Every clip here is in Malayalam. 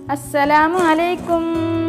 അസ്സലാമു അലൈക്കും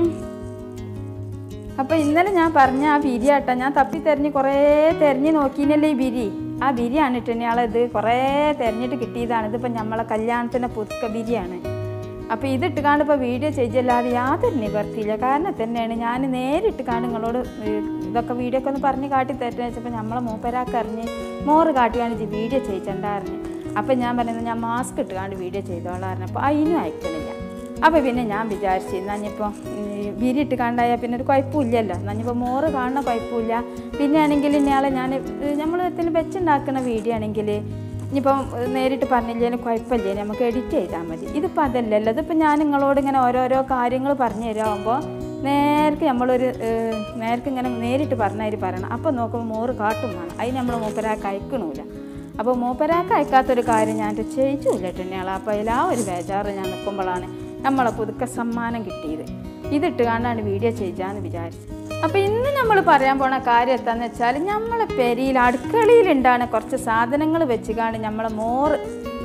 അപ്പൊ ഇന്നലെ ഞാൻ പറഞ്ഞ ആ ബിരി ആട്ടാ ഞാൻ തപ്പി തെരഞ്ഞ് കുറേ തെരഞ്ഞ് നോക്കിനല്ലേ ഈ ബിരി ആ ബിരിയാണ് ഇട്ടയാളെ ഇത് കുറേ തെരഞ്ഞിട്ട് കിട്ടിയതാണ് ഇതിപ്പോൾ നമ്മളെ കല്യാണത്തിൻ്റെ പുതുക്ക ബിരിയാണ് അപ്പോൾ ഇതിട്ട് കാണ്ട് ഇപ്പോൾ വീഡിയോ ചെയ്യല്ലാതെ യാതൊരു നിവർത്തിയില്ല കാരണം തന്നെയാണ് ഞാൻ നേരിട്ട് കാണ്ട് നിങ്ങളോട് ഏഹ് ഇതൊക്കെ വീഡിയോ ഒക്കെ ഒന്ന് പറഞ്ഞ് കാട്ടി തരുന്ന വെച്ചപ്പോൾ നമ്മളെ മൂപ്പരാക്ക് അറിഞ്ഞ് മോറ് കാട്ടിയാണ് ഇത് വീഡിയോ ചെയ്യിച്ചിട്ടുണ്ടായിരുന്നു അപ്പം ഞാൻ പറയുന്നത് ഞാൻ മാസ്ക് ഇട്ട് കാണ്ട് വീഡിയോ ചെയ്തോളായിരുന്നു അപ്പോൾ അതിനും അയക്കണില്ല അപ്പോൾ പിന്നെ ഞാൻ വിചാരിച്ചു എന്നാഞ്ഞിപ്പോൾ ബിരി ഇട്ട് കണ്ടായാൽ പിന്നെ ഒരു കുഴപ്പമില്ലല്ലോ എന്നാഞ്ഞിപ്പോൾ മോറ് കാണുന്ന കുഴപ്പമില്ല പിന്നെ ആണെങ്കിൽ ഇന്നയാളെ ഞാൻ നമ്മൾ എന്തെങ്കിലും വെച്ചുണ്ടാക്കുന്ന വീഡിയോ ആണെങ്കിൽ ഇനിയിപ്പം നേരിട്ട് പറഞ്ഞില്ലേലും കുഴപ്പമില്ലേ നമുക്ക് എഡിറ്റ് ചെയ്താൽ മതി ഇതിപ്പോൾ അതല്ലല്ലോ ഇതിപ്പോൾ ഞാൻ നിങ്ങളോട് ഇങ്ങനെ ഓരോരോ കാര്യങ്ങൾ പറഞ്ഞു തരാകുമ്പോൾ നേർക്ക് നമ്മളൊരു ഏഹ്, നേർക്ക് ഇങ്ങനെ നേരിട്ട് പറഞ്ഞാൽ പറയണം അപ്പോൾ നോക്കുമ്പോൾ മോറ് കാട്ടും വേണം അതിന് നമ്മൾ മൂപ്പരാക്ക് അയക്കണമില്ല അപ്പോൾ മൂപ്പരാക്ക് അയക്കാത്തൊരു കാര്യം ഞാൻ ചെയ്യിച്ചില്ല തന്നെയാണ് അപ്പോൾ അതിൽ ആ ഒരു ബേജാറ് ഞാൻ നിൽക്കുമ്പോഴാണ് നമ്മളെ പുതുക്ക സമ്മാനം കിട്ടിയത് ഇതിട്ട് കണ്ടാണ് വീഡിയോ ചെയ്യാന്ന് വിചാരിച്ചത് അപ്പോൾ ഇന്ന് നമ്മൾ പറയാൻ പോണ കാര്യം എന്താണെന്ന് വെച്ചാൽ നമ്മളെ പെരിയിൽ അടുക്കളയിലുണ്ടാണ് കുറച്ച് സാധനങ്ങൾ വെച്ച് കാണി നമ്മളെ മോറ്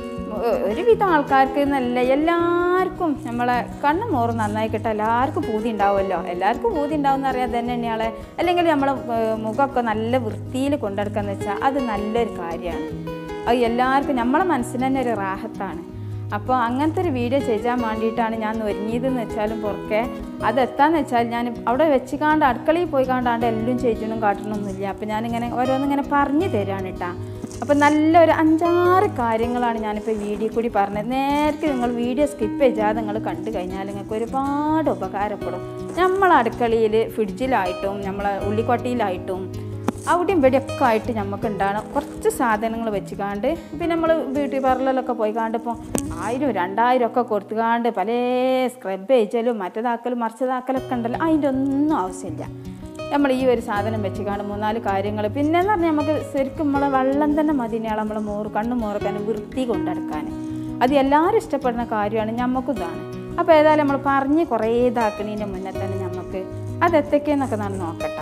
ഒ- ഒരുവിധം ആൾക്കാർക്ക് എന്നല്ല എല്ലാവർക്കും നമ്മളെ കണ്ണ് മോറ് നന്നായി കിട്ടാൻ എല്ലാവർക്കും പൂതി ഉണ്ടാവുമല്ലോ എല്ലാവർക്കും പൂതി ഉണ്ടാവും എന്നറിയാൻ തന്നെ തന്നെയാളെ അല്ലെങ്കിൽ നമ്മളെ ഏഹ്, മുഖമൊക്കെ നല്ല വൃത്തിയിൽ കൊണ്ടെടുക്കാന്ന് വെച്ചാൽ അത് നല്ലൊരു കാര്യമാണ് അത് എല്ലാവർക്കും നമ്മളെ മനസ്സിന് തന്നെ ഒരു റാഹത്താണ് അപ്പോൾ അങ്ങനത്തെ ഒരു വീഡിയോ ചെയ്യാൻ വേണ്ടിയിട്ടാണ് ഞാൻ ഒരുങ്ങിയതെന്ന് വെച്ചാലും പുറക്കെ അത് എത്താന്ന് വെച്ചാൽ ഞാൻ അവിടെ വെച്ച് കാണ്ട് അടുക്കളയിൽ പോയി കാണ്ടാണ്ട് എല്ലാം ചെയ്യണം കാട്ടണമൊന്നുമില്ല അപ്പോൾ ഞാനിങ്ങനെ ഓരോന്നിങ്ങനെ പറഞ്ഞു തരാണ് കേട്ടാ അപ്പോൾ നല്ലൊരു അഞ്ചാറ് കാര്യങ്ങളാണ് ഞാനിപ്പോൾ വീഡിയോ കൂടി പറഞ്ഞത് നേരത്തെ നിങ്ങൾ വീഡിയോ സ്കിപ്പ് ചെയ്യാതെ നിങ്ങൾ കണ്ടു കഴിഞ്ഞാൽ നിങ്ങൾക്ക് ഒരുപാട് ഉപകാരപ്പെടും നമ്മളെ അടുക്കളയിൽ ഫ്രിഡ്ജിലായിട്ടും നമ്മളെ ഉള്ളിക്കൊട്ടിയിലായിട്ടും അവിടെയും ഇവിടെയൊക്കെ ആയിട്ട് നമുക്ക് ഉണ്ടാകണം കുറച്ച് സാധനങ്ങൾ വെച്ചുകാണ്ട് പിന്നെ നമ്മൾ ബ്യൂട്ടി പാർലറിലൊക്കെ പോയി കാണ്ട് ഇപ്പോൾ ആയിരം രണ്ടായിരം ഒക്കെ കൊടുത്തുകാണ്ട് പല സ്ക്രബ് ചെയ്യലും മറ്റേതാക്കലും മറിച്ചതാക്കലൊക്കെ ഉണ്ടല്ലോ അതിൻ്റെ ഒന്നും ആവശ്യമില്ല നമ്മൾ ഈ ഒരു സാധനം വെച്ചുകാണ്ട് മൂന്നാല് കാര്യങ്ങൾ പിന്നെന്ന് പറഞ്ഞാൽ നമുക്ക് ശരിക്കും നമ്മളെ വെള്ളം തന്നെ മതിനെയാണ് നമ്മളെ മോറ് കണ്ണ് മോറക്കാൻ വൃത്തി കൊണ്ടെടുക്കാൻ അത് എല്ലാവരും ഇഷ്ടപ്പെടുന്ന കാര്യമാണ് ഞമ്മക്കും ഇതാണ് അപ്പോൾ ഏതായാലും നമ്മൾ പറഞ്ഞ് കുറേ ഇതാക്കണതിൻ്റെ മുന്നേ തന്നെ നമുക്ക് അതെത്തൊക്കെയെന്നൊക്കെ നാം നോക്കട്ടെ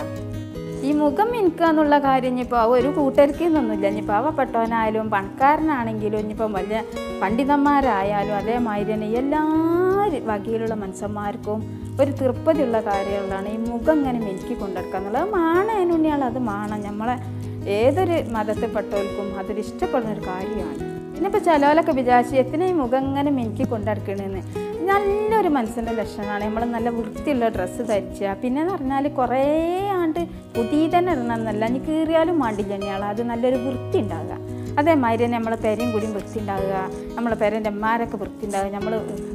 ഈ മുഖം മിനുക്കുക എന്നുള്ള കാര്യം ഇനിയിപ്പോൾ ഒരു കൂട്ടർക്ക് എന്നൊന്നുമില്ല ഇനിയിപ്പോൾ പാവപ്പെട്ടവനായാലും പണക്കാരനാണെങ്കിലും ഇനിയിപ്പം വലിയ പണ്ഡിതന്മാരായാലും അതേമാതിരി തന്നെ എല്ലാ വകയിലുള്ള മനുഷ്യന്മാർക്കും ഒരു തൃപ്പതിയുള്ള കാര്യങ്ങളാണ് ഈ മുഖം ഇങ്ങനെ മിനുക്കി കൊണ്ടെടുക്കുക എന്നുള്ളത് മാണേനുണ്ണിയാൾ അത് മാണം നമ്മളെ ഏതൊരു മതത്തിൽപ്പെട്ടവർക്കും അതൊരു ഇഷ്ടപ്പെടുന്ന ഒരു കാര്യമാണ് പിന്നെ ഇപ്പോൾ ചിലവരൊക്കെ വിചാരിച്ച് എത്തിനെ ഈ മുഖം ഇങ്ങനെ മിനുക്കി കൊണ്ടെടുക്കണമെന്ന് നല്ലൊരു മനസ്സിൻ്റെ ലക്ഷണമാണ് നമ്മൾ നല്ല വൃത്തിയുള്ള ഡ്രസ്സ് ധരിക്കുക പിന്നെ എന്ന് പറഞ്ഞാൽ കുറേ ആണ്ട് പുതിയ തന്നെ ഇടണമെന്നല്ല ഇനി കീറിയാലും വേണ്ടില്ല തന്നെയാണ് അത് നല്ലൊരു വൃത്തി ഉണ്ടാകുക അതേമാതിരി തന്നെ നമ്മളെ പെരയും കൂടിയും വൃത്തി ഉണ്ടാകുക നമ്മളെ പെരൻ്റെ അമ്മമാരൊക്കെ വൃത്തി ഉണ്ടാകുക നമ്മൾ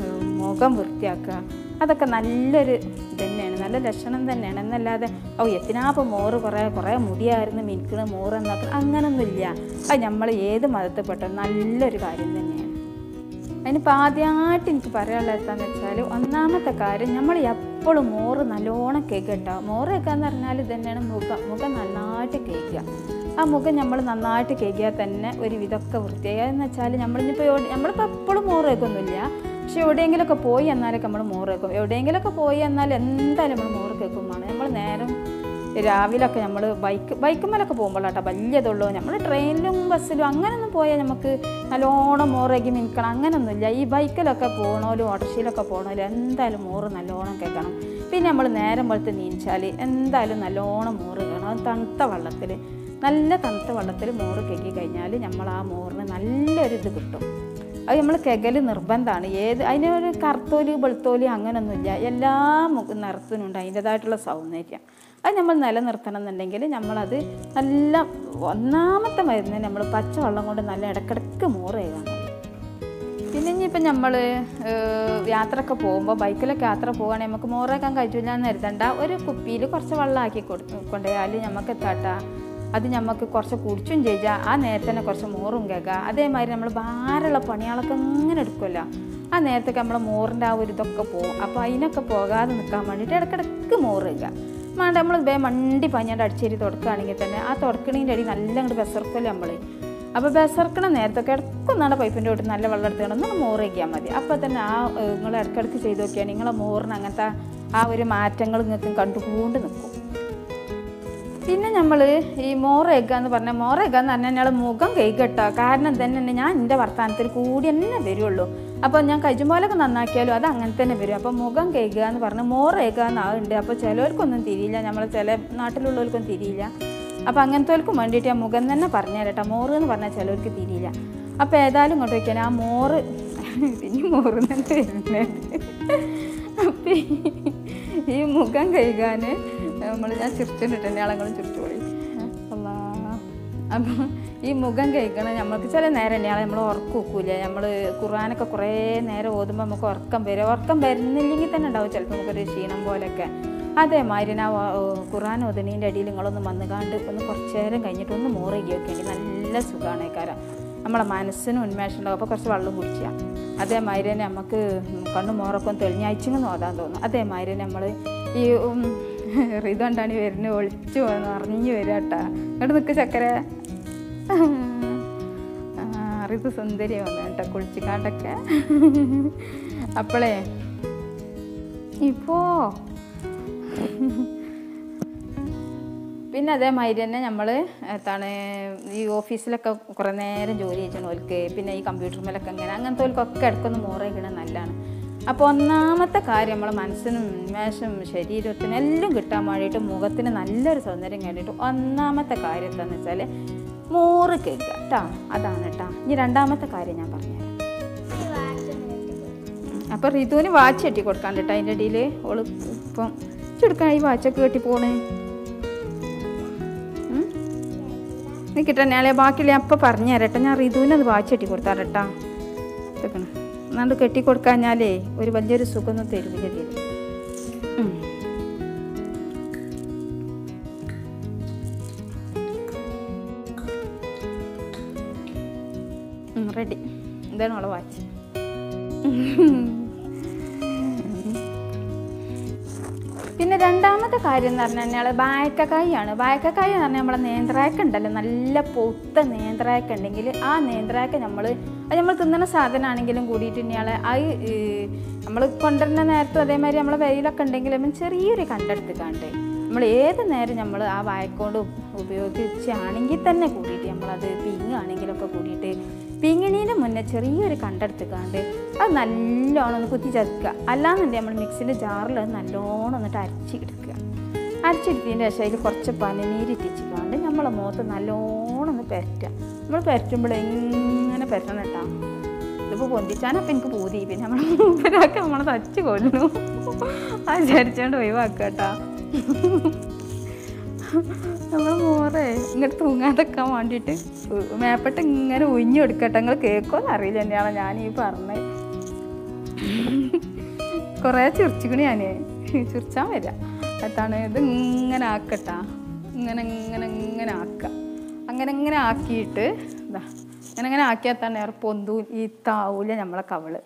മുഖം വൃത്തിയാക്കുക അതൊക്കെ നല്ലൊരു തന്നെയാണ് നല്ല ലക്ഷണം തന്നെയാണ് എന്നല്ലാതെ ഓ എത്തിനാപ്പം മോറ് കുറേ കുറേ മുടിയായിരുന്നു മിനിക്കണ മോറ് എന്നൊക്കെ അങ്ങനൊന്നുമില്ല അത് നമ്മൾ ഏത് മതത്തിൽപ്പെട്ട നല്ലൊരു കാര്യം തന്നെയാണ് അതിനിപ്പോൾ ആദ്യമായിട്ട് എനിക്ക് പറയാനുള്ളത് എന്താണെന്ന് വെച്ചാൽ ഒന്നാമത്തെ കാര്യം നമ്മൾ എപ്പോഴും മോറ് നല്ലോണം കേൾക്കട്ടോ മോറ് കേൾക്കുക എന്ന് പറഞ്ഞാൽ ഇത് തന്നെയാണ് മുഖം മുഖം നന്നായിട്ട് കേൾക്കുക ആ മുഖം നമ്മൾ നന്നായിട്ട് കേൾക്കിയാൽ തന്നെ ഒരു വിധമൊക്കെ വൃത്തിയായി എന്ന് വെച്ചാൽ നമ്മളിനിപ്പോൾ നമ്മളിപ്പോൾ എപ്പോഴും മോറ് കേൾക്കൊന്നുമില്ല പക്ഷെ എവിടെയെങ്കിലുമൊക്കെ പോയി എന്നാലൊക്കെ നമ്മൾ മോറ് കേൾക്കും എവിടെയെങ്കിലുമൊക്കെ പോയി എന്നാൽ എന്തായാലും നമ്മൾ മോറ് കേൾക്കുമാണ് നമ്മൾ നേരം രാവിലൊക്കെ നമ്മൾ ബൈക്ക് ബൈക്കുമ്മലൊക്കെ പോകുമ്പോഴാട്ടോ വലിയതുള്ളൂ നമ്മൾ ട്രെയിനിലും ബസ്സിലും അങ്ങനെയൊന്നും പോയാൽ നമുക്ക് നല്ലോണം മോറേക്ക് മിനിക്കണം അങ്ങനെയൊന്നുമില്ല ഈ ബൈക്കിലൊക്കെ പോകണോലും ഓട്ടോറിക്ഷയിലൊക്കെ പോകണോലും എന്തായാലും മോറ് നല്ലോണം കേൾക്കണം പിന്നെ നമ്മൾ നേരം പോലത്തെ നീച്ചാൽ എന്തായാലും നല്ലോണം മോറ് കേൾക്കണം അത് തണുത്ത വെള്ളത്തിൽ നല്ല തണുത്ത വെള്ളത്തിൽ മോറ് കേക്കി കഴിഞ്ഞാൽ നമ്മൾ ആ മോറിന് നല്ലൊരു ഇത് കിട്ടും അത് നമ്മൾ കെകൽ നിർബന്ധമാണ് ഏത് അതിനൊരു കറുത്തോലി വെളുത്തോലി അങ്ങനെയൊന്നുമില്ല എല്ലാ മുഖ നിറത്തിനുണ്ട് അതിൻ്റെതായിട്ടുള്ള സൗന്ദര്യം അത് നമ്മൾ നിലനിർത്തണം എന്നുണ്ടെങ്കിൽ നമ്മളത് നല്ല ഒന്നാമത്തെ മരുന്ന് നമ്മൾ പച്ചവെള്ളം കൊണ്ട് നല്ല ഇടക്കിടക്ക് മോറ് ചെയ്യണം പിന്നെ ഇനിയിപ്പോൾ നമ്മൾ യാത്രയൊക്കെ പോകുമ്പോൾ ബൈക്കിലൊക്കെ യാത്ര പോകുകയാണെങ്കിൽ നമുക്ക് മോറേക്കാൻ കഴിച്ചില്ല എന്ന് കരുതണ്ട ഒരു കുപ്പിയിൽ കുറച്ച് വെള്ളമാക്കി കൊടു കൊണ്ടുപോയാൽ നമുക്ക് എത്താട്ടാ അത് നമുക്ക് കുറച്ച് കുടിച്ചും ചെയ്യാം ആ നേരത്തെ തന്നെ കുറച്ച് മോറും കേൾക്കുക അതേമാതിരി നമ്മൾ ഭാരമുള്ള പണികളൊക്കെ ഇങ്ങനെ എടുക്കുമല്ലോ ആ നേരത്തൊക്കെ നമ്മൾ മോറിൻ്റെ ആ ഒരു ഇതൊക്കെ പോകും അപ്പോൾ അതിനൊക്കെ പോകാതെ നിൽക്കാൻ വേണ്ടിയിട്ട് ഇടയ്ക്കിടയ്ക്ക് മോറ് വയ്ക്കുക വേണ്ട നമ്മൾ വേ മണ്ടി പഞ്ഞാണ്ട് അടിച്ചേരി തുടക്കുകയാണെങ്കിൽ തന്നെ ആ തുടക്കണീൻ്റെ അടി നല്ല അങ്ങോട്ട് ബസർക്കല്ലോ നമ്മൾ അപ്പോൾ ബസർക്കണ നേരത്തൊക്കെ ഇടയ്ക്കൊന്നാണ് പൈപ്പിൻ്റെ തൊട്ട് നല്ല വെള്ളം എടുത്തുകൊണ്ട് ഒന്ന് മോറ് വയ്ക്കാൻ മതി അപ്പോൾ തന്നെ ആ നിങ്ങൾ ഇടയ്ക്കിടയ്ക്ക് ചെയ്ത് നോക്കിയാൽ നിങ്ങളെ മോറിന് അങ്ങനത്തെ ആ ഒരു മാറ്റങ്ങൾ നിങ്ങൾക്ക് കണ്ടുകൊണ്ട് നിൽക്കും പിന്നെ നമ്മൾ ഈ മോറേക്ക എന്ന് പറഞ്ഞാൽ മോറേക്ക എന്ന് പറഞ്ഞാൽ ഞങ്ങൾ മുഖം കൈകട്ടോ കാരണം തന്നെ ഞാൻ എൻ്റെ വർത്തമാനത്തിൽ കൂടി തന്നെ വരുള്ളൂ അപ്പോൾ ഞാൻ കൈജുമ്പോലൊക്കെ നന്നാക്കിയാലും അത് അങ്ങനെ തന്നെ വരും അപ്പോൾ മുഖം കഴുകുക എന്ന് പറഞ്ഞ് മോറ് കഴുകുക എന്നാവുണ്ട് അപ്പോൾ ചിലവർക്കൊന്നും തിരിയില്ല നമ്മളെ ചില നാട്ടിലുള്ളവർക്കൊന്നും തിരിയില്ല അപ്പോൾ അങ്ങനത്തെവർക്കും വേണ്ടിയിട്ട് ഞാൻ മുഖം തന്നെ പറഞ്ഞു തരട്ടെ മോറ് എന്ന് പറഞ്ഞാൽ ചിലവർക്ക് തിരിയില്ല അപ്പോൾ ഏതായാലും ഇങ്ങോട്ട് വയ്ക്കാൻ ആ മോറ് പിന്നെ മോറ് തന്നെ വരുന്നത് അപ്പം ഈ മുഖം കഴുകാൻ നമ്മൾ ഞാൻ ചിരിച്ചിട്ട് തന്നെ ആളെങ്കിലും ചിരിച്ചോളി അല്ലാ അപ്പം ഈ മുഖം കഴിക്കണം നമ്മൾക്ക് ചില നേരം തന്നെയാണ് നമ്മൾ ഉറക്കം വെക്കൂല നമ്മൾ ഖുർആാനൊക്കെ കുറേ നേരം ഓതുമ്പോൾ നമുക്ക് ഉറക്കം വരും ഉറക്കം വരുന്നില്ലെങ്കിൽ തന്നെ ഉണ്ടാവും ചിലപ്പോൾ നമുക്കൊരു ക്ഷീണം പോലെയൊക്കെ അതേമാതിരി ഞാൻ ഖുർആൻ ഓതണീൻ്റെ അടിയിൽ നിങ്ങളൊന്ന് വന്ന് കാണ്ട് ഒന്ന് കുറച്ച് നേരം കഴിഞ്ഞിട്ട് ഒന്ന് മോറുകയൊക്കെ വെക്കേണ്ടി നല്ല സുഖമാണ് കാരണം നമ്മളെ മനസ്സിന് ഉന്മേഷം ഉണ്ടാവും അപ്പോൾ കുറച്ച് വെള്ളം കുടിച്ചാൽ അതേമാതിരി തന്നെ നമുക്ക് കണ്ണു മോറൊക്കെ ഒന്ന് തെളിഞ്ഞാഴ്ചങ്ങ് ഓതാൻ തോന്നും അതേമാതിരി നമ്മൾ ഈ ഉം, ഇതുകൊണ്ടാണ് വരുന്നത് ഒളിച്ചു വന്ന് അറിഞ്ഞു വരിക കേട്ടാ ഇങ്ങോട്ട് നിൽക്ക് ചക്കര അറിത് സുന്ദരി വന്നു കേട്ടോ കുളിച്ചിക്കാണ്ടൊക്കെ അപ്പോളേ ഇപ്പോ പിന്നെ അതേമാതിരി തന്നെ നമ്മൾ എന്താണ് ഈ ഓഫീസിലൊക്കെ കുറേ നേരം ജോലി ചെയ്യുന്നവർക്ക് പിന്നെ ഈ കമ്പ്യൂട്ടർ ഇങ്ങനെ അങ്ങനത്തെ ഓൽക്കൊക്കെ ഇടയ്ക്കൊന്ന് മോറയിക്കണം നല്ലതാണ് അപ്പോൾ ഒന്നാമത്തെ കാര്യം നമ്മളെ മനസ്സിനും ഉന്മേഷവും ശരീരത്തിനും എല്ലാം കിട്ടാൻ വേണ്ടിയിട്ട് മുഖത്തിന് നല്ലൊരു സൗന്ദര്യം വേണ്ടിയിട്ട് ഒന്നാമത്തെ കാര്യം എന്താണെന്ന് വെച്ചാൽ മോറ് കേൾക്കുക കേട്ടോ അതാണ് കേട്ടോ ഇനി രണ്ടാമത്തെ കാര്യം ഞാൻ പറഞ്ഞുതരാം അപ്പോൾ റിതുവിന് വാച്ച് കെട്ടി കൊടുക്കാണ്ട് കേട്ടോ അതിൻ്റെ ഇടയിൽ ഓള് ഇപ്പം ചുടുക്കാൻ ഈ വാച്ചൊക്കെ കെട്ടി പോണേ ഉം? നീ കിട്ടണേ ബാക്കിയുള്ള ഞാൻ അപ്പം പറഞ്ഞു തരട്ടെ ഞാൻ റിതുവിന് അത് വാച്ച് കെട്ടി കൊടുത്താറട്ടാ ഇതൊക്കെ എന്നാണ്ട് കെട്ടി കൊടുക്കാഞ്ഞാലേ ഒരു വലിയൊരു സുഖമൊന്നും തരുവില്ല ഇതിൽ റെഡി ഇതാണ് അവളെ വാച്ച് പിന്നെ രണ്ടാമത്തെ കാര്യം എന്ന് പറഞ്ഞു കഴിഞ്ഞാൽ ബായക്കക്കായാണ് ബായക്കക്കായ എന്ന് പറഞ്ഞാൽ നമ്മളെ നേന്ത്രായക്ക ഉണ്ടല്ലോ നല്ല പൊത്ത നേന്ത്രായക്ക ഉണ്ടെങ്കിൽ ആ നേന്ത്രായക്ക നമ്മൾ അത് നമ്മൾ തിന്നുന്ന സാധനമാണെങ്കിലും കൂടിയിട്ട് ഇനിയാളെ അത് നമ്മൾ കൊണ്ടുവരുന്ന നേരത്തും അതേമാതിരി നമ്മളെ വെയിലൊക്കെ ഉണ്ടെങ്കിലും ചെറിയൊരു കണ്ടെടുത്ത് കാണ്ട് നമ്മൾ ഏത് നേരം നമ്മൾ ആ വായക്കൊണ്ട് ഉപയോഗിച്ചാണെങ്കിൽ തന്നെ കൂടിയിട്ട് നമ്മളത് പിങ്ങാണെങ്കിലൊക്കെ കൂടിയിട്ട് പിങ്ങിണീൻ്റെ മുന്നേ ചെറിയൊരു കണ്ടെടുത്ത് കാണ്ട് അത് നല്ലോണം ഒന്ന് കുത്തി ചതുക്കുക അല്ലാന്നുണ്ടെങ്കിൽ നമ്മൾ മിക്സിൻ്റെ ജാറിൽ അത് നല്ലോണം എന്നിട്ട് അരച്ചെടുക്കുക അരച്ചെടുത്തതിൻ്റെ ശേഷം അതിൽ കുറച്ച് പനിനീര് ഇട്ടിച്ച് കാണ്ട് നമ്മളെ മുഖത്ത് നല്ലോണം ഒന്ന് പെരറ്റുക നമ്മൾ പെരറ്റുമ്പോൾ എങ്ങനെ പെരട്ടണം കേട്ടോ ഇതിപ്പോൾ പൊന്തിച്ചാനപ്പം എനിക്ക് പൂതി പിന്നെ നമ്മൾ മൂപ്പരാക്കി നമ്മളെ തച്ച് കൊല്ലുന്നു അത് വിചാരിച്ചോണ്ട് ഒഴിവാക്കുക കേട്ടോ നമ്മൾ മോറെ ഇങ്ങോട്ട് തൂങ്ങാതെക്കാൻ വേണ്ടിയിട്ട് മേപ്പെട്ട് ഇങ്ങനെ ഒഴിഞ്ഞു കൊടുക്കട്ടെ നിങ്ങൾ കേൾക്കുമെന്ന് അറിയില്ല തന്നെയാണ് ഞാൻ ഈ പറഞ്ഞത് കുറേ ചിരിച്ചിക്കണി ഞാൻ ചിരിച്ചാൻ വരിക അതാണ് ഇത് ഇങ്ങനെ ആക്കട്ടാ ഇങ്ങനെ ഇങ്ങനെ ഇങ്ങനെ ആക്കുക അങ്ങനെ ഇങ്ങനെ ആക്കിയിട്ട് ഇതാ അങ്ങനെ ഇങ്ങനെ ആക്കിയാൽ തന്നെ വേറെ പൊന്തു ഈ താവൂല നമ്മളെ കവള്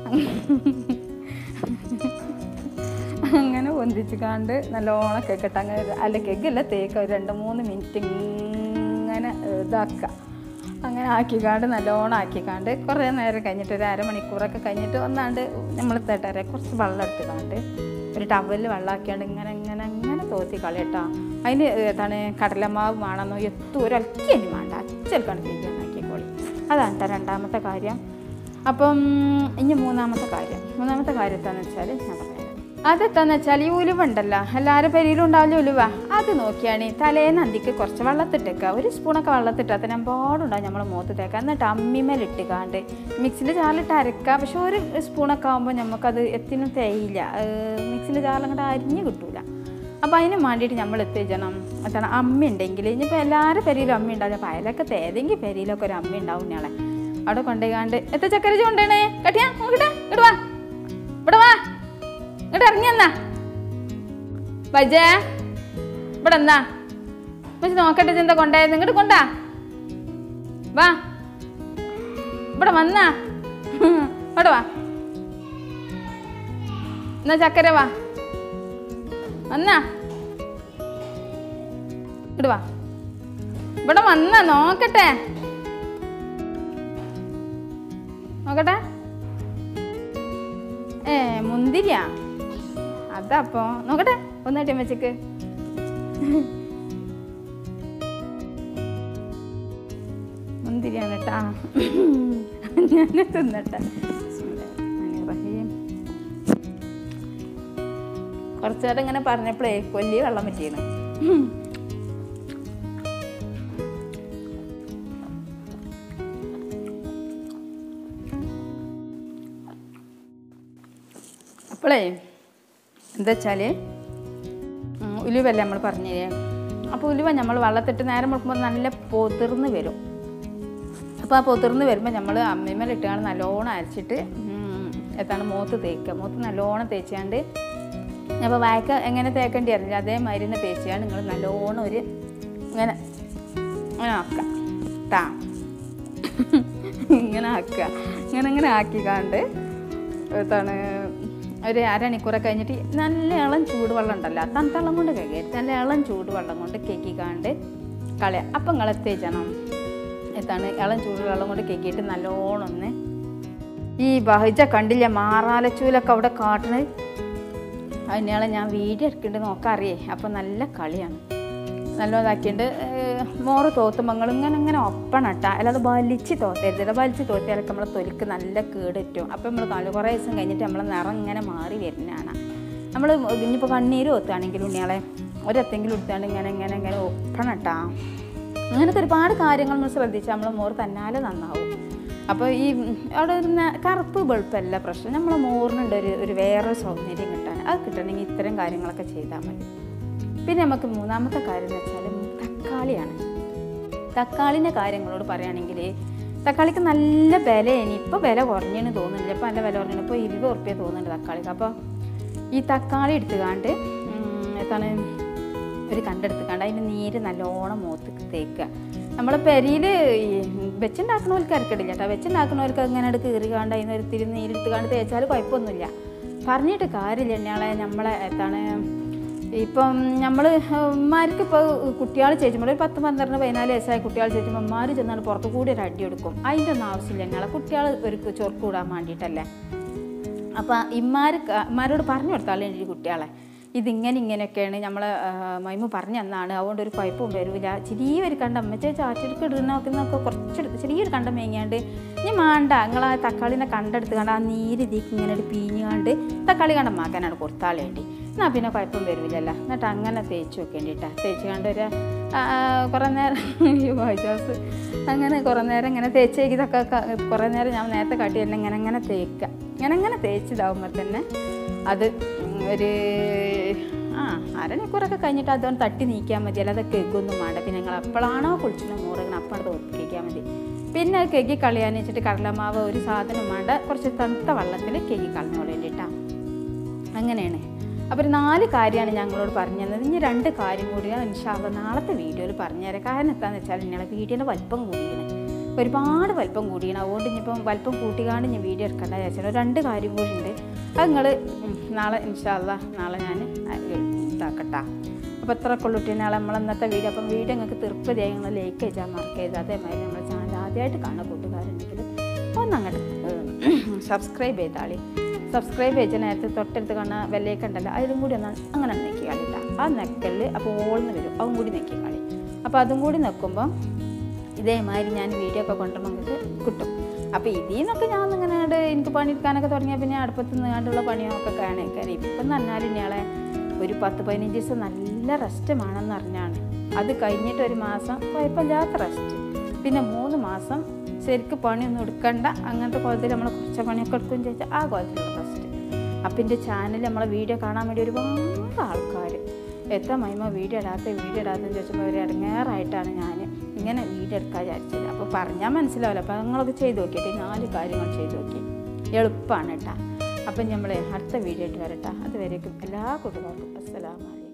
അങ്ങനെ പൊന്തിച്ച് കാണ്ട് നല്ലോണം കേക്കട്ടെ അങ്ങനെ അല്ല കേക്കല്ല തേക്ക ഒരു രണ്ട് മൂന്ന് മിനിറ്റ് ഇങ്ങനെ ഇതാക്കുക അങ്ങനെ ആക്കിക്കാണ്ട് നല്ലോണം ആക്കിക്കാണ്ട് കുറേ നേരം കഴിഞ്ഞിട്ട് ഒരു അരമണിക്കൂറൊക്കെ കഴിഞ്ഞിട്ട് ഒന്നാണ്ട് നമ്മൾ തേട്ടര കുറച്ച് വെള്ളം എടുത്തുകാണ്ട് ഒരു ടവലിൽ വെള്ളമാക്കിയാണ്ട് ഇങ്ങനെ ഇങ്ങനെ ഇങ്ങനെ തോത്തി കളയട്ടോ അതിന് എന്താണ് കടലമാവ് വേണമെന്നോ എത്തും ഒരൊക്കെ ഇനി വേണ്ട അച്ചൽ കണക്കിലേക്ക് ആക്കിക്കോളി അതാണ് കേട്ടോ രണ്ടാമത്തെ കാര്യം അപ്പം ഇനി മൂന്നാമത്തെ കാര്യം മൂന്നാമത്തെ കാര്യം എന്താണെന്ന് വെച്ചാൽ ഞാൻ പറയാം അതെത്താന്ന് വെച്ചാൽ ഈ ഉലുവ ഉണ്ടല്ലോ എല്ലാവരും പെരിയിലും ഉണ്ടാവില്ല ഉലുവ അത് നോക്കിയാണ് തലേന്ന് അന്തിക്ക് കുറച്ച് വെള്ളത്തിട്ടേക്കുക ഒരു സ്പൂണൊക്കെ വെള്ളത്തിട്ടാൽ തന്നെ പാടുണ്ടാവും നമ്മൾ മുഖത്ത് തേക്കുക എന്നിട്ട് അമ്മിമേൽ ഇട്ടുകാണ്ട് മിക്സിൻ്റെ ജാറിലിട്ട് അരക്കുക പക്ഷെ ഒരു സ്പൂണൊക്കെ ആകുമ്പോൾ നമുക്കത് എത്തിനും തേയില്ല മിക്സിൻ്റെ ജാറിൽ അങ്ങോട്ട് അരിഞ്ഞ് കിട്ടൂല അപ്പോൾ അതിന് വേണ്ടിയിട്ട് നമ്മൾ എത്തിച്ചണം എന്താണ് അമ്മ ഉണ്ടെങ്കിൽ ഇനിയിപ്പോൾ എല്ലാവരും പെരിയിലും അമ്മ ഉണ്ടാവില്ല അപ്പോൾ അതിലൊക്കെ ഏതെങ്കിലും പെരിയിലൊക്കെ ഒരു അമ്മ ഉണ്ടാവും ഞങ്ങളെ അവിടെ കൊണ്ടുപോയിക്കാണ്ട് എത്ര ചക്കരച്ച് കൊണ്ടുപോണേ കട്ടിയാ നോക്കട്ടെ ഇങ്ങോട്ട് വാ ഇവിടെ വാ ഇങ്ങോട്ട് ഇറങ്ങി എന്നാ വജേ ഇവിടെ എന്നാ പക്ഷെ നോക്കട്ടെ ഇത് എന്താ കൊണ്ടായിരുന്നു ഇങ്ങോട്ട് കൊണ്ടാ വാ ഇവിടെ വന്നാ ഇവിടെ വാ എന്നാ ചക്കര വാ വന്നാ ഇങ്ങോട്ട് വാ ഇവിടെ വന്നാ നോക്കട്ടെ നോക്കട്ടെ ഏ മുന്തിരിയാ അതപ്പോ നോക്കട്ടെ ഒന്നായിട്ട് അമ്മച്ചക്ക് മുന്തിരിയാണ് കേട്ടാ ഞാൻ തിന്നട്ടെ ബിസ്മില്ലാ. കുറച്ചു നേരം ഇങ്ങനെ പറഞ്ഞപ്പോഴേ കൊല്ലി വെള്ളം പറ്റിയാണ് അപ്പോളേ എന്താ വെച്ചാൽ ഉലുവല്ലേ നമ്മൾ പറഞ്ഞേ അപ്പോൾ ഉലുവ നമ്മൾ വെള്ളത്തിട്ട് നേരം മുഴുക്കുമ്പോൾ നല്ല പൊതിർന്ന് വരും അപ്പോൾ ആ പൊതിർന്ന് വരുമ്പോൾ നമ്മൾ അമ്മമ്മയിലിട്ടാണ് നല്ലോണം അരച്ചിട്ട് ഉം, എത്താണ് മൂത്ത് തേക്കുക മൂത്ത് നല്ലോണം തേച്ചാണ്ട് അപ്പോൾ വായക്ക എങ്ങനെ തേക്കേണ്ടി അറിയില്ല അതേമാതിരി തന്നെ തേച്ചാണ്ട് നിങ്ങൾ നല്ലോണം ഒരു ഇങ്ങനെ ഇങ്ങനെ ആക്കുക ട്ടാ ഇങ്ങനെ ആക്കുക ഇങ്ങനെ ഇങ്ങനെ ആക്കിക്കാണ്ട് എന്താണ് ഒരു അരമണിക്കൂറൊക്കെ കഴിഞ്ഞിട്ട് നല്ല ഇളം ചൂടുവെള്ളം ഉണ്ടല്ലോ തണുത്തള്ളം കൊണ്ട് കഴിക്കരുത് നല്ല ഇളം ചൂടുവെള്ളം കൊണ്ട് കേക്കിക്കാണ്ട് കളയുക അപ്പം നിങ്ങൾ എത്തിച്ചണം എത്താണ് ഇളം ചൂടുവെള്ളം കൊണ്ട് കേക്കിയിട്ട് നല്ലോണം ഒന്ന് ഈ ബഹിജ കണ്ടില്ല മാറാലച്ചൂലൊക്കെ അവിടെ കാട്ടണത് അതിനാളെ ഞാൻ വീഡിയോ എടുക്കേണ്ടത് നോക്കാൻ അറിയേ അപ്പം നല്ല കളിയാണ് നല്ല ഇതാക്കിയിട്ട് മോറ് തോത്തുമ്പോൾ നിങ്ങൾ ഇങ്ങനെ ഇങ്ങനെ ഒപ്പണട്ട അല്ലാതെ വലിച്ച് തോത്തരുത് വലിച്ച് തോത്തിയാലൊക്കെ നമ്മളെ തൊലിക്ക് നല്ല കേടിറ്റും അപ്പം നമ്മൾ കാല് കുറേ ദിവസം കഴിഞ്ഞിട്ട് നമ്മളെ നിറം ഇങ്ങനെ മാറി വരുന്നതാണ് നമ്മൾ ഇനിയിപ്പോൾ കണ്ണീര് ഒത്തുകയാണെങ്കിൽ ഉണ്ണിയാളെ ഒരെത്തെങ്കിലും എടുത്താണ്ട് ഇങ്ങനെ ഇങ്ങനെ ഇങ്ങനെ ഒപ്പണട്ടാ അങ്ങനത്തെ ഒരുപാട് കാര്യങ്ങൾ നമ്മൾ ശ്രദ്ധിച്ചാൽ നമ്മൾ മോറ് തന്നാലെ നന്നാവും അപ്പോൾ ഈ ഉം, അവിടെ ഒരു ന- കറുപ്പ് വെളുപ്പല്ല പ്രശ്നം നമ്മളെ മോറിനുണ്ട് ഒരു ഒരു വേറൊരു സൗന്ദര്യം കിട്ടാൻ അത് കിട്ടണമെങ്കിൽ ഇത്തരം കാര്യങ്ങളൊക്കെ ചെയ്താൽ മതി പിന്നെ നമുക്ക് മൂന്നാമത്തെ കാര്യം എന്ന് വെച്ചാൽ തക്കാളിയാണ് തക്കാളിൻ്റെ കാര്യങ്ങളോട് പറയുകയാണെങ്കിൽ തക്കാളിക്ക് നല്ല വിലയാണ് ഇപ്പോൾ വില കുറഞ്ഞെന്ന് തോന്നുന്നില്ല ഇപ്പോൾ നല്ല വില കുറഞ്ഞു ഇപ്പോൾ ഇരുപത് ഉറുപ്പ്യ തോന്നുന്നുണ്ട് തക്കാളിക്ക് അപ്പോൾ ഈ തക്കാളി എടുത്തുകാണ്ട് ഉം, എന്താണ് ഒരു കണ്ടെടുത്തുകാണ്ട് അതിൻ്റെ നീര് നല്ലോണം മൂത്ത് തേക്കുക നമ്മളെ പെരിയിൽ വെച്ചുണ്ടാക്കുന്നവർക്ക് അരക്കടില്ല കേട്ടോ വെച്ചുണ്ടാക്കുന്നവർക്ക് അങ്ങനെ എടുത്ത് കീറിക്കാണ്ട് അതിന് ഒരു തിരി നീരെടുത്തുകാണ്ട് തേച്ചാൽ കുഴപ്പമൊന്നുമില്ല പറഞ്ഞിട്ട് കാര്യമില്ല എന്നെയാളെ നമ്മളെ എന്താണ് ഇപ്പം നമ്മൾ ഉമ്മാർക്ക് ഇപ്പോൾ കുട്ടികൾ ചേച്ചുമ്പോൾ ഒരു പത്ത് പന്ത്രണ്ട് പതിനാല് വയസ്സായ കുട്ടികൾ ചേച്ചുമ്പോൾ ഉമ്മാർ ചെന്നാണ് പുറത്ത് കൂടി ഒരു അടി എടുക്കും അതിൻ്റെ ഒന്നും ആവശ്യമില്ല ഞങ്ങളെ കുട്ടികൾ ഒരു ചൊർക്ക് കൂടാൻ വേണ്ടിയിട്ടല്ലേ അപ്പോൾ ഇമ്മാർ ഇമ്മാരോട് പറഞ്ഞു കൊടുത്താലേ ഈ കുട്ടികളെ ഇതിങ്ങനെ ഇങ്ങനെയൊക്കെയാണ് നമ്മളെ മൈമ പറഞ്ഞു തന്നാണ് അതുകൊണ്ട് ഒരു കുഴപ്പവും വരില്ല ചെറിയൊരു കണ്ടം അമ്മച്ചേ ചാറ്റെടുക്ക് ഇടുന്നൊക്കെ കുറച്ചെടുത്ത് ചെറിയൊരു കണ്ടം മേങ്ങിയാണ്ട് ഇനി മാണ്ട നിങ്ങൾ ആ തക്കാളിനെ കണ്ടെടുത്ത് കണ്ട് ആ നീര് ഇതിക്ക് ഇങ്ങനെ ഒരു പീഞ്ഞാണ്ട് തക്കാളി കണ്ടം മാക്കാനാണ് കൊടുത്താളേണ്ടി എന്നാൽ പിന്നെ കുഴപ്പം വരില്ലല്ലോ എന്നിട്ട് അങ്ങനെ തേച്ച് വെക്കേണ്ടിട്ടാ തേച്ച് കണ്ട് ഒരു ആ, ആ, കുറേ നേരം ഈ വൈജാസ് അങ്ങനെ കുറേ നേരം ഇങ്ങനെ തേച്ച് ഇതൊക്കെ ക- കുറേ നേരം ഞാൻ നേരത്തെ കാട്ടി തന്നെ ഇങ്ങനെ ഇങ്ങനെ തേക്കുക ഇങ്ങനെ ഇങ്ങനെ തേച്ചിതാവുമ്പോൾ തന്നെ അത് ഉം, ഒരു ആ അരമണിക്കൂറൊക്കെ കഴിഞ്ഞിട്ട് അതുകൊണ്ട് തട്ടി നീക്കിയാൽ മതി അല്ലാതെ കേക്കൊന്നും വേണ്ട പിന്നെ നിങ്ങൾ എപ്പോഴാണോ കുളിച്ചിട്ട് മൂറുകണം അപ്പോൾ അത് കേൾക്കിയാൽ മതി പിന്നെ അത് കേക്കി കളയാന്ന് വെച്ചിട്ട് കടലമാവ് ഒരു സാധനം വേണ്ട കുറച്ച് തണുത്ത വെള്ളത്തിൽ കേക്കി കളഞ്ഞു വേണ്ടിയിട്ടാണ് അങ്ങനെയാണ് അപ്പോൾ ഒരു നാല് കാര്യമാണ് ഞങ്ങളോട് പറഞ്ഞു തന്നത് ഇനി രണ്ട് കാര്യം കൂടിയാണ് ഇൻഷാല്ല നാളത്തെ വീഡിയോയിൽ പറഞ്ഞുതരാം കാരണം എന്താണെന്ന് വെച്ചാൽ നിങ്ങളെ വീഡിയോയുടെ വലിപ്പം കൂടിയാണ് ഒരുപാട് വലിപ്പം കൂടിയാണ് അതുകൊണ്ട് ഇനിയിപ്പം വലിപ്പം കൂട്ടിക്കാണ്ട് ഞാൻ വീഡിയോ എടുക്കേണ്ട വിചാരിച്ചാൽ രണ്ട് കാര്യം കൂടി ഉണ്ട് അത് നിങ്ങൾ നാളെ ഇൻഷാല്ല നാളെ ഞാൻ ഇതാക്കട്ടാ അപ്പോൾ എത്ര കൊള്ളിട്ട് നാളെ നമ്മൾ ഇന്നത്തെ വീഡിയോ അപ്പം വീഡിയോ നിങ്ങൾക്ക് തീർപ്പതിയായി നിങ്ങൾ ലൈക്ക് ചെയ്താൽ മാർക്ക് ചെയ്ത് അതേമാതിരി നമ്മുടെ ചാനൽ ആദ്യമായിട്ട് കാണുന്ന കൂട്ടുകാരുണ്ടെങ്കിൽ ഒന്ന് അങ്ങോട്ട് സബ്സ്ക്രൈബ് ചെയ്താളി സബ്സ്ക്രൈബ് ചെയ്ത നേരത്തെ തൊട്ടടുത്ത് കാണുന്ന വെള്ളയൊക്കെ ഉണ്ടല്ലോ അതിലും കൂടി ഒന്ന് അങ്ങനെ നെക്കി കളില്ല ആ നെക്കലിൽ അപ്പോൾ ഓൾന്ന് വരും അതും കൂടി നെക്കി കളി അപ്പോൾ അതും കൂടി നിൽക്കുമ്പോൾ ഇതേമാതിരി ഞാൻ വീഡിയോ ഒക്കെ കൊണ്ടുവരുമ്പോൾ നിങ്ങൾക്ക് കിട്ടും അപ്പോൾ ഇതിൽ നിന്നൊക്കെ ഞാൻ ഇങ്ങനെ ആണ്ട് എനിക്ക് പണിയെടുക്കാനൊക്കെ തുടങ്ങിയാൽ പിന്നെ അടുപ്പത്ത് നിന്നാണ്ടുള്ള പണിയൊക്കെ കാണേക്കാൻ ഇപ്പം എന്ന് പറഞ്ഞാൽ ഇയാളെ ഒരു പത്ത് പതിനഞ്ച് ദിവസം നല്ല റെസ്റ്റ് വേണമെന്ന് പറഞ്ഞാണ് അത് കഴിഞ്ഞിട്ട് ഒരു മാസം കുഴപ്പമില്ലാത്ത റെസ്റ്റ് പിന്നെ മൂന്ന് മാസം ശരിക്കും പണിയൊന്നും എടുക്കണ്ട അങ്ങനത്തെ കോലത്തിൽ നമ്മൾ കുറച്ച് പണിയൊക്കെ എടുക്കുകയും ചോദിച്ചാൽ ആ കോലത്തിലുള്ള റെസ്റ്റ് അപ്പം എൻ്റെ ചാനൽ നമ്മളെ വീഡിയോ കാണാൻ വേണ്ടി ഒരുപാട് ആൾക്കാർ എത്ര മഹിമ വീഡിയോ ഇടാത്ത വീഡിയോ ഇടാത്തെന്ന് ചോദിച്ചപ്പോൾ ഒരു ഇടങ്ങേറായിട്ടാണ് ഞാൻ ഇങ്ങനെ വീഡിയോ എടുക്കാൻ വിചാരിച്ചത് അപ്പോൾ പറഞ്ഞാൽ മനസ്സിലാവില്ല അപ്പോൾ നിങ്ങളൊക്കെ ചെയ്ത് നോക്കിയിട്ട് ഈ നാല് കാര്യങ്ങൾ ചെയ്ത് നോക്കി എളുപ്പമാണ് കേട്ടോ അപ്പം നമ്മൾ അടുത്ത വീഡിയോ ആയിട്ട് വരട്ടെ അതുവരേക്കും എല്ലാ കൂട്ടുകാർക്കും അസ്സലാമലൈക്കും